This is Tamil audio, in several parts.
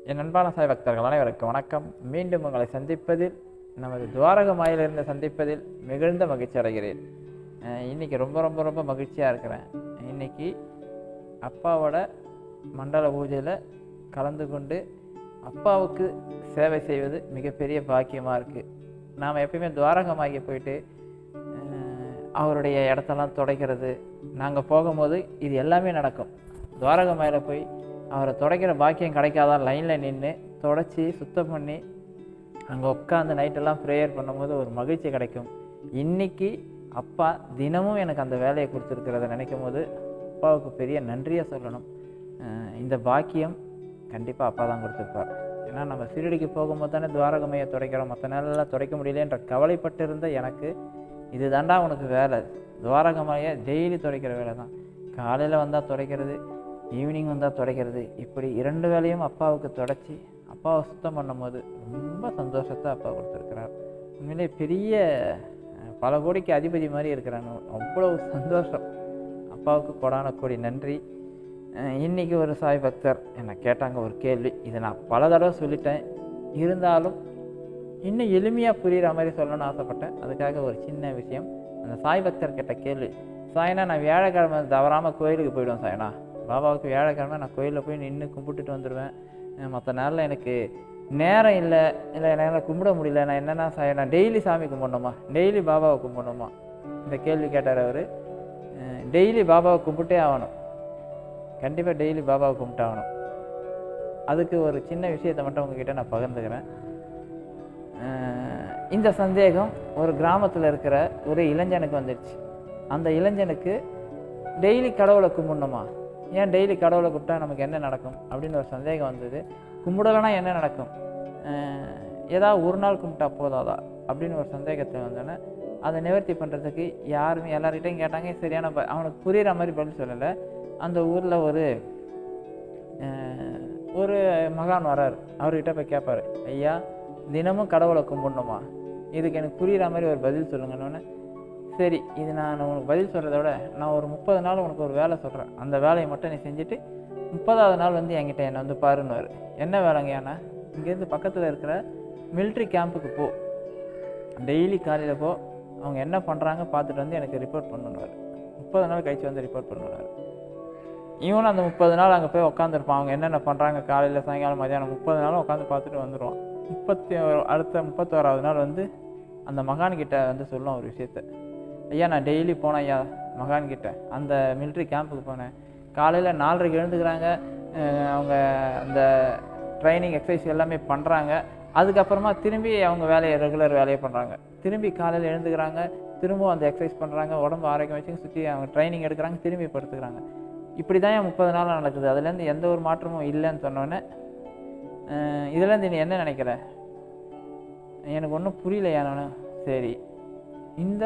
என் அன்பான சாய் பக்தர்கள் அனைவருக்கும் வணக்கம் மீண்டும் உங்களை சந்திப்பதில் நமது துவாரக மாயிலிருந்து சந்திப்பதில் மிகுந்த மகிழ்ச்சி அடைகிறேன் அஹ் இன்னைக்கு ரொம்ப ரொம்ப ரொம்ப மகிழ்ச்சியாக இருக்கிறேன் இன்னைக்கு அப்பாவோட மண்டல பூஜையில் கலந்து கொண்டு அப்பாவுக்கு சேவை செய்வது மிகப்பெரிய பாக்கியமாக இருக்குது நாம் எப்பயுமே துவாரகமாகி போயிட்டு அஹ் அவருடைய இடத்தெல்லாம் துடைக்கிறது நாங்கள் போகும்போது இது எல்லாமே நடக்கும் துவாரகமாயில் போய் அவரை துடைக்கிற பாக்கியம் கிடைக்காதான் லைனில் நின்று தொடச்சி சுத்தம் பண்ணி அங்கே உட்காந்து நைட்டெல்லாம் ப்ரேயர் பண்ணும்போது ஒரு மகிழ்ச்சி கிடைக்கும் இன்னைக்கு அப்பா தினமும் எனக்கு அந்த வேலையை கொடுத்துருக்கிறத நினைக்கும் போது அப்பாவுக்கு பெரிய நன்றியாக சொல்லணும் அஹ் இந்த பாக்கியம் கண்டிப்பாக அப்பா தான் கொடுத்துருப்பார் ஏன்னா நம்ம சீரடிக்கு போகும்போது தானே துவாரகமையை துடைக்கிறோம் மற்ற நேரம்லாம் துடைக்க முடியலன்ற கவலைப்பட்டு இருந்த எனக்கு இது தாண்டா உனக்கு வேலை துவாரகமையை டெய்லி துடைக்கிற வேலை தான் காலையில் வந்தால் துடைக்கிறது ஈவினிங் வந்தால் துடைக்கிறது இப்படி இரண்டு வேலையும் அப்பாவுக்கு தொடச்சி அப்பாவை சுத்தம் பண்ணும்போது ரொம்ப சந்தோஷத்தை அப்பா கொடுத்துருக்கிறார் உண்மையிலே பெரிய அஹ், பல கோடிக்கு அதிபதி மாதிரி இருக்கிறாங்க அவ்வளவு சந்தோஷம் அப்பாவுக்கு கொடான கோடி நன்றி அஹ், இன்னைக்கு ஒரு சாய் பக்தர் என்னை கேட்டாங்க ஒரு கேள்வி இதை நான் பல தடவை சொல்லிட்டேன் இருந்தாலும் இன்னும் எளிமையாக புரிகிற மாதிரி சொல்லணும்னு ஆசைப்பட்டேன் அதுக்காக ஒரு சின்ன விஷயம் அந்த சாய் பக்தர் கேட்ட கேள்வி சாயனா நான் வியாழக்கிழமை தவறாமல் கோயிலுக்கு போயிடுவேன் சாயனா பாபாவுக்கு வியாழக்கிழமை நான் கோயிலில் போய் நின்று கும்பிட்டுட்டு வந்துடுவேன் மற்ற நாளில் எனக்கு நேரம் இல்லை இல்லை என்னால் கும்பிட முடியல நான் என்னென்ன சாய் நான் டெய்லி சாமி கும்பிடணுமா டெய்லி பாபாவை கும்பிடணுமா இந்த கேள்வி கேட்டார் அவர் டெய்லி பாபாவை கும்பிட்டே ஆகணும் கண்டிப்பாக டெய்லி பாபாவை கும்பிட்டாகணும் அதுக்கு ஒரு சின்ன விஷயத்தை மட்டும் உங்ககிட்ட நான் பகிர்ந்துக்கிறேன் அஹ் இந்த சந்தேகம் ஒரு கிராமத்தில் இருக்கிற ஒரு இளைஞனுக்கு வந்துடுச்சு அந்த இளைஞனுக்கு டெய்லி கடவுளை கும்பிடணுமா ஏன் டெய்லி கடவுளை கும்பிட்டா நமக்கு என்ன நடக்கும் அப்படின்னு ஒரு சந்தேகம் வந்தது கும்பிடலைன்னா என்ன நடக்கும் அஹ் ஏதாவது ஒரு நாள் கும்பிட்டா போதாதா அப்படின்னு ஒரு சந்தேகத்தை வந்தோன்னே அதை நிவர்த்தி பண்ணுறதுக்கு யாருமே எல்லார்கிட்டையும் கேட்டாங்க சரியான ப- அவனுக்கு புரிகிற மாதிரி பதில் சொல்லலை அந்த ஊரில் ஒரு அஹ், ஒரு மகான் வரார் அவர்கிட்ட போய் கேட்பாரு ஐயா தினமும் கடவுளை கும்பிடணுமா இதுக்கு எனக்கு புரிகிற மாதிரி ஒரு பதில் சொல்லுங்கன்னு சரி இது நான் உனக்கு பதில் சொல்கிறத விட நான் ஒரு முப்பது நாள் உனக்கு ஒரு வேலை சொல்கிறேன் அந்த வேலையை மட்டும் நீ செஞ்சுட்டு முப்பதாவது நாள் வந்து என்கிட்ட என்னை வந்து பாருன்னுவார் என்ன வேலைங்க ஏன்னா இங்கேருந்து பக்கத்தில் இருக்கிற military கேம்புக்கு போ டெய்லி காலையில் போ அவங்க என்ன பண்ணுறாங்க பார்த்துட்டு வந்து எனக்கு ரிப்போர்ட் பண்ணுவார் முப்பது நாள் கழிச்சு வந்து ரிப்போர்ட் பண்ணுவார் இவனும் அந்த முப்பது நாள் அங்கே போய் உட்காந்துருப்பான் அவங்க என்னென்ன பண்ணுறாங்க காலையில் சாயங்காலம் மதியானம் முப்பது நாளும் உட்காந்து பார்த்துட்டு வந்துடுவான் முப்பத்தி ஒரு அடுத்த முப்பத்தோராவது நாள் வந்து அந்த மகான்கிட்ட வந்து சொல்லுவான் ஒரு விஷயத்த ஐயா நான் டெய்லி போனேன் ஐயா மகான்கிட்ட அந்த military கேம்புக்கு போனேன் காலையில் நாலரைக்கு எழுந்துக்கிறாங்க அஹ் அவங்க அந்த ட்ரைனிங் எக்ஸசைஸ் எல்லாமே பண்ணுறாங்க அதுக்கப்புறமா திரும்பி அவங்க வேலையை ரெகுலர் வேலையை பண்ணுறாங்க திரும்பி காலையில் எழுந்துக்கிறாங்க திரும்பவும் அந்த எக்ஸசைஸ் பண்ணுறாங்க உடம்பு ஆரோக்கியம் வச்சு சுற்றி அவங்க ட்ரைனிங் எடுக்கிறாங்க திரும்பி படுத்துக்கிறாங்க இப்படி தான் என் முப்பது நாள் நடக்குது அதுலேருந்து எந்த ஒரு மாற்றமும் இல்லைன்னு சொன்னோன்னே அஹ் இதுலேருந்து நீ என்ன நினைக்கிற எனக்கு ஒன்றும் புரியலையா நான் சரி இந்த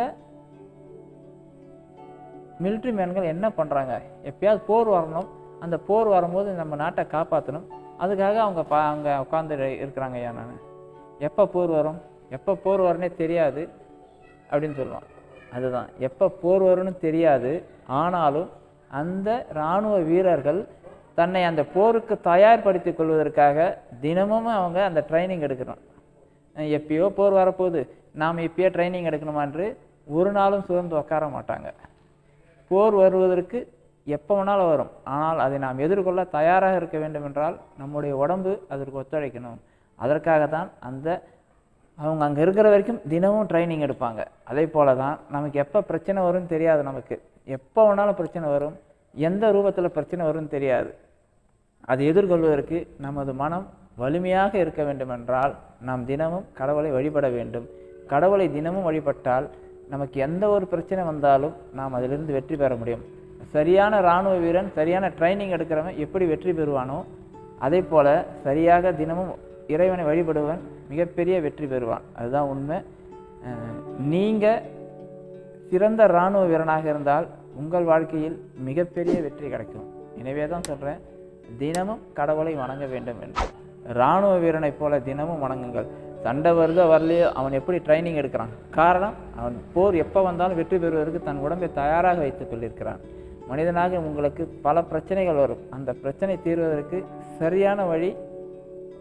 மிலிட்ரி மேன்கள் என்ன பண்ணுறாங்க எப்பயாவது போர் வரணும் அந்த போர் வரும்போது நம்ம நாட்டை காப்பாற்றணும் அதுக்காக அவங்க பா அங்கே உட்காந்து இருக்கிறாங்க ஐயா நான் எப்போ போர் வரும் எப்போ போர் வரும்னே தெரியாது அப்படின்னு சொல்லுவான் அதுதான் எப்போ போர் வரும்னு தெரியாது ஆனாலும் அந்த இராணுவ வீரர்கள் தன்னை அந்த போருக்கு தயார்படுத்திக் கொள்வதற்காக தினமும் அவங்க அந்த ட்ரைனிங் எடுக்கிறோம் அஹ் எப்பயோ போர் வரப்போகுது நாம் இப்பயே ட்ரைனிங் எடுக்கணுமான்று ஒரு நாளும் சுதந்து உட்கார மாட்டாங்க போர் வருவதற்கு எப்போ வேணாலும் வரும் ஆனால் அதை நாம் எதிர்கொள்ள தயாராக இருக்க வேண்டும் என்றால் நம்முடைய உடம்பு அதற்கு ஒத்துழைக்கணும் அதற்காக தான் அந்த அவங்க அங்கே இருக்கிற வரைக்கும் தினமும் ட்ரைனிங் எடுப்பாங்க அதே போல தான் நமக்கு எப்போ பிரச்சனை வரும்னு தெரியாது நமக்கு எப்போ வேணாலும் பிரச்சனை வரும் எந்த ரூபத்தில் பிரச்சனை வரும்னு தெரியாது அதை எதிர்கொள்வதற்கு நமது மனம் வலிமையாக இருக்க வேண்டுமென்றால் நாம் தினமும் கடவுளை வழிபட வேண்டும் கடவுளை தினமும் வழிபட்டால் நமக்கு எந்த ஒரு பிரச்சனை வந்தாலும் நாம் அதிலிருந்து வெற்றி பெற முடியும் சரியான இராணுவ வீரன் சரியான ட்ரைனிங் எடுக்கிறவன் எப்படி வெற்றி பெறுவானோ அதே போல சரியாக தினமும் இறைவனை வழிபடுவன் மிகப்பெரிய வெற்றி பெறுவான் அதுதான் உண்மை நீங்கள் சிறந்த இராணுவ வீரனாக இருந்தால் உங்கள் வாழ்க்கையில் மிகப்பெரிய வெற்றி கிடைக்கும் எனவே தான் சொல்கிறேன் தினமும் கடவுளை வணங்க வேண்டும் என்று இராணுவ வீரனைப் போல தினமும் வணங்குங்கள் சண்டை வருதோ வரலையோ அவன் எப்படி ட்ரைனிங் எடுக்கிறான் காரணம் அவன் போர் எப்போ வந்தாலும் வெற்றி பெறுவதற்கு தன் உடம்பை தயாராக வைத்துக் கொண்டிருக்கிறான் மனிதனாக உங்களுக்கு பல பிரச்சனைகள் வரும் அந்த பிரச்சனை தீர்வதற்கு சரியான வழி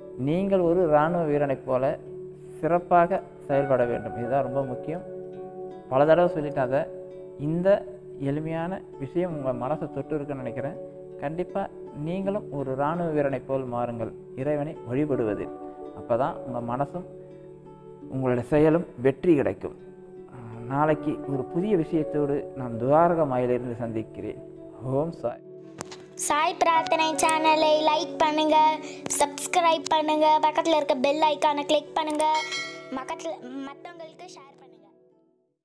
நீங்கள் ஒரு இராணுவ வீரனைப் போல சிறப்பாக செயல்பட வேண்டும் இதுதான் ரொம்ப முக்கியம் பல தடவை சொல்லிட்டேன் அதை இந்த எளிமையான விஷயம் உங்கள் மனசை தொட்டு இருக்குன்னு நினைக்கிறேன் கண்டிப்பாக நீங்களும் ஒரு இராணுவ வீரனைப் போல் மாறுங்கள் இறைவனை வழிபடுவதில் அப்போ தான் உங்கள் மனசும் உங்களுடைய செயலும் வெற்றி கிடைக்கும் ஆஹ் நாளைக்கு ஒரு புதிய விஷயத்தோடு நான் துவாரக மாயிலிருந்து சந்திக்கிறேன் ஓம் சாய் சாய் பிரார்த்தனை சேனலை லைக் பண்ணுங்க சப்ஸ்கிரைப் பண்ணுங்க பக்கத்தில் இருக்க பெல் ஐக்கானை கிளிக் பண்ணுங்க பக்கத்தில் மற்றவங்களுக்கு